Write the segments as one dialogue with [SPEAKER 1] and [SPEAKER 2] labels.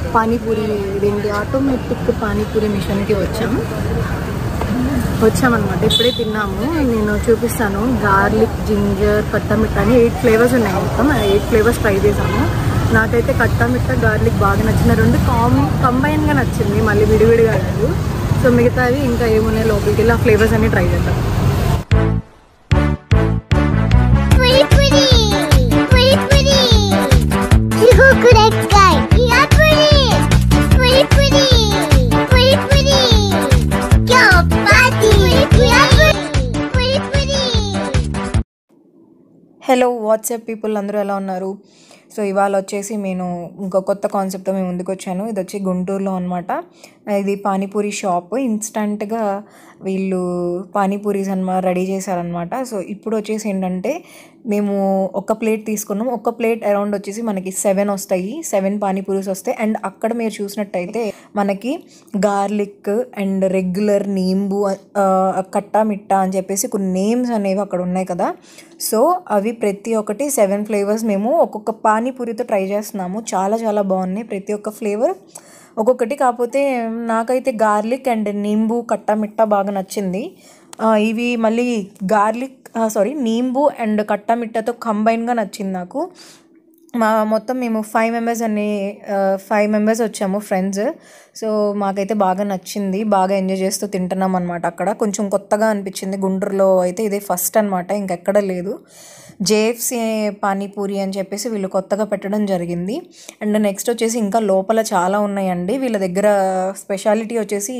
[SPEAKER 1] పానీపూరి ఇదేంటి ఆటోమేటిక్ పానీపూరి మిషన్కి వచ్చాం వచ్చామన్నమాట ఇప్పుడే తిన్నాము నేను చూపిస్తాను గార్లిక్ జింజర్ కట్టమిట్ట అని ఎయిట్ ఫ్లేవర్స్ ఉన్నాయి మొత్తం ఆ ఎయిట్ ఫ్లేవర్స్ ట్రై చేసాము నాకైతే కట్టమిట్ట గార్లిక్ బాగా నచ్చిన రెండు కామ్ కంబైన్గా నచ్చింది మళ్ళీ విడివిడిగా కాదు సో మిగతావి ఇంకా ఏమున్నాయి లోపలికి వెళ్ళి ఆ ఫ్లేవర్స్ అన్ని ట్రై చేద్దాం
[SPEAKER 2] Pretty pretty, pretty pretty. Look at that guy. Yeah, pretty, pretty pretty, pretty pretty. Yo, party. Yeah, pretty, pretty pretty.
[SPEAKER 3] Hello WhatsApp people అందరూ ఎలా ఉన్నారు సో ఇవాళ వచ్చేసి నేను ఇంకో కొత్త కాన్సెప్ట్తో మేము ముందుకు వచ్చాను ఇది వచ్చి గుంటూరులో అనమాట ఇది పానీపూరి షాప్ ఇన్స్టంట్గా వీళ్ళు పానీపూరీస్ అనమాట రెడీ చేశారనమాట సో ఇప్పుడు వచ్చేసి ఏంటంటే మేము ఒక ప్లేట్ తీసుకున్నాం ఒక ప్లేట్ అరౌండ్ వచ్చేసి మనకి సెవెన్ వస్తాయి సెవెన్ పానీపూరీస్ వస్తాయి అండ్ అక్కడ మీరు చూసినట్టయితే మనకి గార్లిక్ అండ్ రెగ్యులర్ నీంబు ఆ, కట్టా మిట్టా అని చెప్పేసి కొన్ని నేమ్స్ అనేవి అక్కడ ఉన్నాయి కదా సో అవి ప్రతి ఒక్కటి సెవెన్ ఫ్లేవర్స్ మేము ఒక్కొక్క పానీపూరితో ట్రై చేస్తున్నాము చాలా చాలా బాగున్నాయి ప్రతి ఒక్క ఫ్లేవర్ ఒక్కొక్కటి కాకపోతే నాకైతే గార్లిక్ అండ్ నింబు కట్టా మిట్టా బాగా నచ్చింది ఆ, ఇవి మళ్ళీ గార్లిక్ సారీ నీంబు అండ్ కట్టా మిట్టాతో కంబైన్గా నచ్చింది నాకు మా మొత్తం మేము ఫైవ్ మెంబర్స్ అని ఫైవ్ మెంబర్స్ వచ్చాము ఫ్రెండ్స్ సో మాకైతే బాగా నచ్చింది బాగా ఎంజాయ్ చేస్తూ తింటున్నాం అనమాట అక్కడ కొంచెం కొత్తగా అనిపించింది గుంటూరులో అయితే ఇదే ఫస్ట్ అనమాట ఇంకెక్కడ లేదు జేఎఫ్సి పానీపూరి అని చెప్పేసి వీళ్ళు కొత్తగా పెట్టడం జరిగింది అండ్ నెక్స్ట్ వచ్చేసి ఇంకా లోపల చాలా ఉన్నాయండి వీళ్ళ దగ్గర స్పెషాలిటీ వచ్చేసి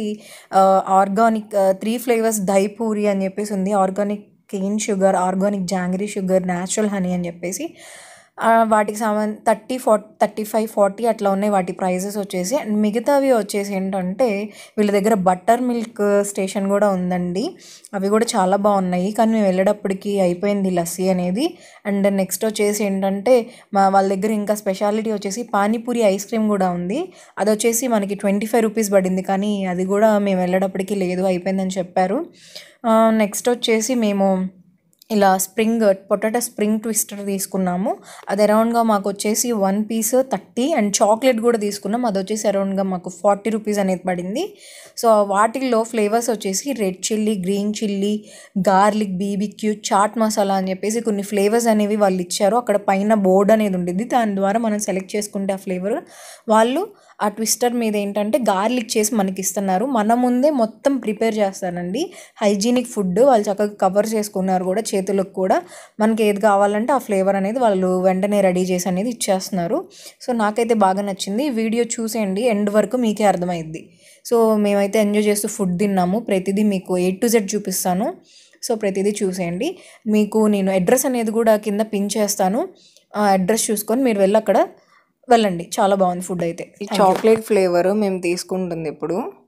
[SPEAKER 3] organic three flavours dahi puri అని చెప్పేసి ఉంది organic cane sugar organic jaggery sugar natural honey అని చెప్పేసి ఆ, వాటికి సంబంధ thirty forty thirty five forty అట్లా ఉన్నాయి వాటి ప్రైజెస్ వచ్చేసి అండ్ మిగతావి వచ్చేసి ఏంటంటే వీళ్ళ దగ్గర బటర్ మిల్క్ స్టేషన్ కూడా ఉందండి అవి కూడా చాలా బాగున్నాయి కానీ మేము వెళ్ళేటప్పటికి అయిపోయింది లస్సీ అనేది అండ్ నెక్స్ట్ వచ్చేసి ఏంటంటే మా వాళ్ళ దగ్గర ఇంకా స్పెషాలిటీ వచ్చేసి పానీపూరి ఐస్ క్రీమ్ కూడా ఉంది అది వచ్చేసి మనకి ట్వంటీ ఫైవ్ రూపీస్ పడింది కానీ అది కూడా మేము వెళ్ళేటప్పటికి లేదు అయిపోయిందని చెప్పారు నెక్స్ట్ వచ్చేసి మేము ఇలా స్ప్రింగ్ పొటాటో స్ప్రింగ్ ట్విస్టర్ తీసుకున్నాము అది అరౌండ్గా మాకు వచ్చేసి one piece thirty and chocolate కూడా తీసుకున్నాం అది వచ్చేసి అరౌండ్గా మాకు ఫార్టీ రూపీస్ అనేది పడింది సో వాటిల్లో ఫ్లేవర్స్ వచ్చేసి red chilli green chilli garlic BBQ chaat masala అని చెప్పేసి కొన్ని ఫ్లేవర్స్ అనేవి వాళ్ళు ఇచ్చారు అక్కడ పైన బోర్డ్ అనేది ఉండింది దాని ద్వారా మనం సెలెక్ట్ చేసుకుంటే ఆ ఫ్లేవర్ వాళ్ళు ఆ ట్విస్టర్ మీద ఏంటంటే గార్లిక్ చేసి మనకి ఇస్తున్నారు మన ముందే మొత్తం ప్రిపేర్ చేస్తారండి హైజీనిక్ ఫుడ్ వాళ్ళు చక్కగా కవర్ చేసుకున్నారు కూడా చేతులకు కూడా మనకి ఏది కావాలంటే ఆ ఫ్లేవర్ అనేది వాళ్ళు వెంటనే రెడీ చేసి అనేది ఇచ్చేస్తున్నారు సో నాకైతే బాగా నచ్చింది వీడియో చూసేయండి ఎండ్ వరకు మీకే అర్థమైద్ది సో మేమైతే ఎంజాయ్ చేస్తూ ఫుడ్ తిన్నాము ప్రతిదీ మీకు ఏ టు జెడ్ చూపిస్తాను సో ప్రతిదీ చూసేయండి మీకు నేను అడ్రస్ అనేది కూడా కింద పిన్ చేస్తాను ఆ అడ్రస్ చూసుకొని మీరు వెళ్ళి అక్కడ వెళ్ళండి చాలా బాగుంది ఫుడ్ అయితే చాక్లెట్ ఫ్లేవర్ మేము తీసుకుంటుంది ఇప్పుడు